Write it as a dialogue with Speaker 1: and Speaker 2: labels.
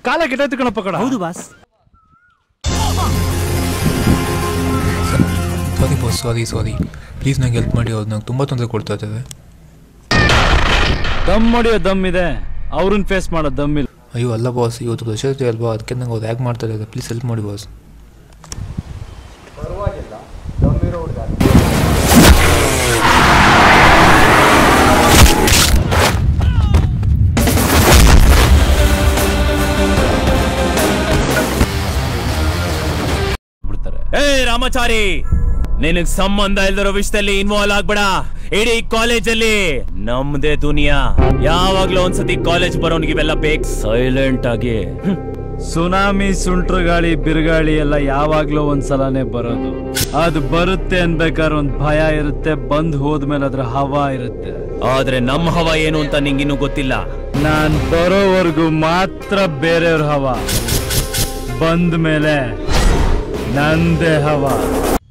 Speaker 1: ಕಾಲ ಕೆಟ್ಟೈತು ಕಣಪ್ಪ ಕಡ
Speaker 2: ಹೌದು boss
Speaker 3: sorry boss sorry sorry please ನಂಗೆ ಹೆಲ್ಪ್ ಮಾಡಿ ಅವ್ರು ನಂಗೆ ತುಂಬ ತೊಂದರೆ ಕೊಡ್ತಾ ಇದ್ದಾರೆ
Speaker 1: ದಮ್ ಹೊಡಿಯೋ ದಮ್ ಇದೆ ಅವ್ರನ್ನ ಫೇಸ್ ಮಾಡೋ ದಮ್ ಇಲ್ಲ
Speaker 3: ಅಯ್ಯೋ ಅಲ್ಲ ಬಾಸ್ ಇವತ್ತು ದಶರಥಿ ಅಲ್ವಾ ಅದಕ್ಕೆ ನಂಗೆ ಅವ್ರು ಹ್ಯಾಕ್ ಮಾಡ್ತಾ ಇದ್ದಾರೆ ಪ್ಲೀಸ್ ಹೆಲ್ಪ್ ಮಾಡಿ ಬಾಸ್
Speaker 1: ಬಿಡ್ತಾರೆ
Speaker 4: ಏ ರಾಮಾಚಾರಿ ನಿನಗ್ ಸಂಬಂಧ ಇಲ್ದಿರೋ ವಿಷಯದಲ್ಲಿ ಇನ್ವಾಲ್ವ್ ಆಗ್ಬೇಡ ಇಡೀ ಕಾಲೇಜಲ್ಲಿ ನಮ್ದೇ ದುನಿಯಾ ಯಾವಾಗ್ಲೂ ಒಂದ್ಸತಿ ಕಾಲೇಜ್ ಬರೋನ್ಗೆ ಇವೆಲ್ಲ ಬೇಕು ಸೈಲೆಂಟ್ ಆಗಿ ಹ್ಮ್.
Speaker 1: ಸುನಾಮಿ ಸುಂಟ್ರು ಗಾಳಿ ಬಿರುಗಾಳಿ ಎಲ್ಲ ಯಾವಾಗ್ಲೂ ಒಂದ್ಸಲನೇ ಬರೋದು ಅದು ಬರುತ್ತೆ ಅನ್ಬೇಕಾದ್ರೆ ಒಂದ್ ಭಯ ಇರುತ್ತೆ ಬಂದ್ ಹೋದ್ಮೇಲೆ ಅದ್ರ ಹವಾ ಇರುತ್ತೆ
Speaker 4: ಆದ್ರೆ ನಮ್ಮ ಹವ ಏನು ಅಂತ ನಿಂಗಿನ್ನೂ ಗೊತ್ತಿಲ್ಲ
Speaker 1: ನಾನ್ ಬರೋವರೆಗೂ ಮಾತ್ರ ಬೇರೆಯವ್ರ ಹವಾ ಬಂದ ಮೇಲೆ ನಂದೇ ಹವಾ